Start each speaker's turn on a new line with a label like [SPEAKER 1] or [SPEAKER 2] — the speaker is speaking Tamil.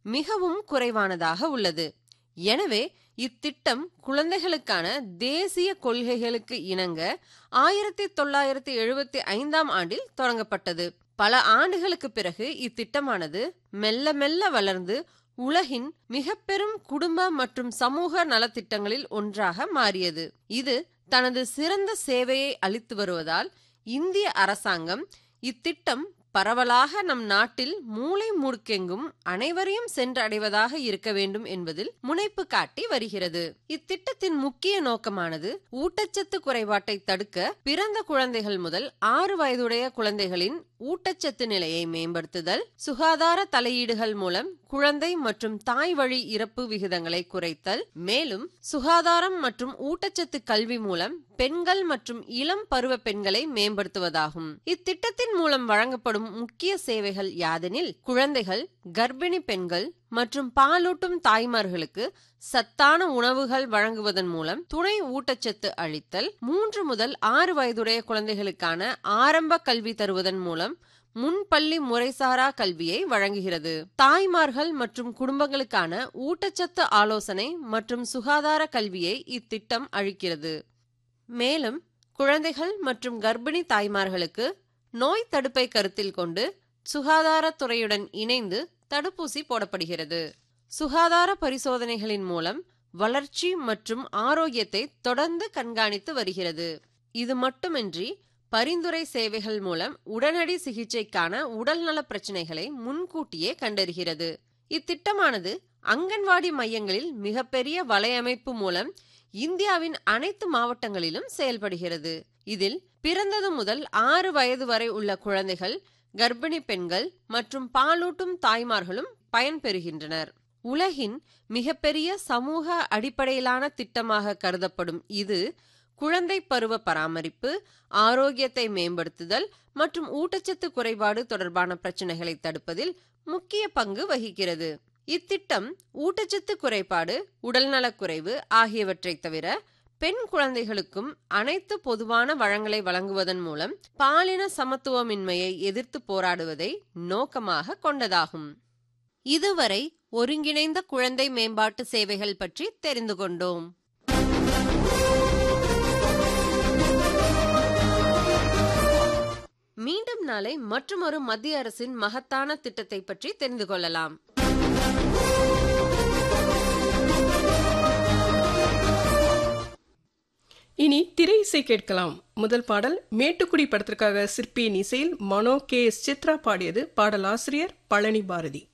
[SPEAKER 1] மிகவும் குறைவானதாக உள்ளது எனவே இத்திட்டம் குழந்தைகளுக்கான தேசிய கொள்கைகளுக்கு இணங்க ஆயிரத்தி தொள்ளாயிரத்தி எழுபத்தி ஐந்தாம் ஆண்டில் தொடங்கப்பட்டது பல ஆண்டுகளுக்கு பிறகு இத்திட்டமானது மெல்ல மெல்ல வளர்ந்து உலகின் மிக பெரும் குடும்ப மற்றும் சமூக நலத்திட்டங்களில் ஒன்றாக மாறியது இது தனது சிறந்த சேவையை அளித்து வருவதால் இந்திய அரசாங்கம் இத்திட்டம் பரவலாக நம் நாட்டில் மூளை முடுக்கெங்கும் அனைவரையும் சென்றடைவதாக இருக்க வேண்டும் என்பதில் முனைப்பு காட்டி வருகிறது இத்திட்டத்தின் முக்கிய நோக்கமானது ஊட்டச்சத்து குறைபாட்டை தடுக்க பிறந்த குழந்தைகள் முதல் ஆறு வயதுடைய குழந்தைகளின் ஊட்டச்சத்து நிலையை மேம்படுத்துதல் சுகாதார தலையீடுகள் மூலம் குழந்தை மற்றும் தாய் வழி இறப்பு விகிதங்களை குறைத்தல் மேலும் சுகாதாரம் மற்றும் ஊட்டச்சத்து கல்வி மூலம் பெண்கள் மற்றும் இளம் பருவ பெண்களை மேம்படுத்துவதாகும் இத்திட்டத்தின் மூலம் வழங்கப்படும் முக்கிய சேவைகள் யாதெனில் குழந்தைகள் கர்ப்பிணி பெண்கள் மற்றும் பாலூட்டும் தாய்மார்களுக்கு சத்தான உணவுகள் வழங்குவதன் மூலம் துணை ஊட்டச்சத்து அளித்தல் மூன்று முதல் ஆறு வயதுடைய குழந்தைகளுக்கான ஆரம்ப கல்வி தருவதன் மூலம் முன்பள்ளி முறைசாரா கல்வியை வழங்குகிறது தாய்மார்கள் மற்றும் குடும்பங்களுக்கான ஊட்டச்சத்து ஆலோசனை மற்றும் சுகாதார கல்வியை இத்திட்டம் அளிக்கிறது மேலும் குழந்தைகள் மற்றும் கர்ப்பிணி தாய்மார்களுக்கு நோய் தடுப்பை கருத்தில் கொண்டு சுகாதாரத்துறையுடன் இணைந்து தடுப்பூசி போடப்படுகிறது சுகாதார பரிசோதனைகளின் மூலம் வளர்ச்சி மற்றும் ஆரோக்கியத்தை தொடர்ந்து கண்காணித்து வருகிறது இது மட்டுமின்றி பரிந்துரை சேவைகள் மூலம் உடனடி சிகிச்சைக்கான உடல்நல பிரச்சனைகளை முன்கூட்டியே கண்டறிகிறது இத்திட்டமானது அங்கன்வாடி மையங்களில் மிகப்பெரிய வலையமைப்பு மூலம் இந்தியாவின் அனைத்து மாவட்டங்களிலும் செயல்படுகிறது இதில் பிறந்தது முதல் ஆறு வயது வரை உள்ள குழந்தைகள் கர்ப்பிணி பெண்கள் மற்றும் பாலூட்டும் தாய்மார்களும் பயன்பெறுகின்றனர் உலகின் மிகப்பெரிய சமூக அடிப்படையிலான திட்டமாக கருதப்படும் இது குழந்தை பருவ பராமரிப்பு ஆரோக்கியத்தை மேம்படுத்துதல் மற்றும் ஊட்டச்சத்து குறைபாடு தொடர்பான பிரச்சனைகளை தடுப்பதில் முக்கிய பங்கு வகிக்கிறது இத்திட்டம் ஊட்டச்சத்து குறைபாடு உடல்நலக்குறைவு ஆகியவற்றை தவிர பெண் குழந்தைகளுக்கும் அனைத்து பொதுவான வளங்களை வழங்குவதன் மூலம் பாலின சமத்துவமின்மையை எதிர்த்து போராடுவதை நோக்கமாக கொண்டதாகும் இதுவரை ஒருங்கிணைந்த குழந்தை மேம்பாட்டு சேவைகள் பற்றி தெரிந்து கொண்டோம் மீண்டும் நாளை மற்றொரு மத்திய அரசின் மகத்தான திட்டத்தை பற்றி தெரிந்து கொள்ளலாம்
[SPEAKER 2] இனி திரை இசை கேட்கலாம் முதல் பாடல் மேட்டுக்குடி படத்திற்காக சிற்பியின் இசையில் மனோ கே எஸ் சித்ரா பாடியது பாடலாசிரியர் பழனி பாரதி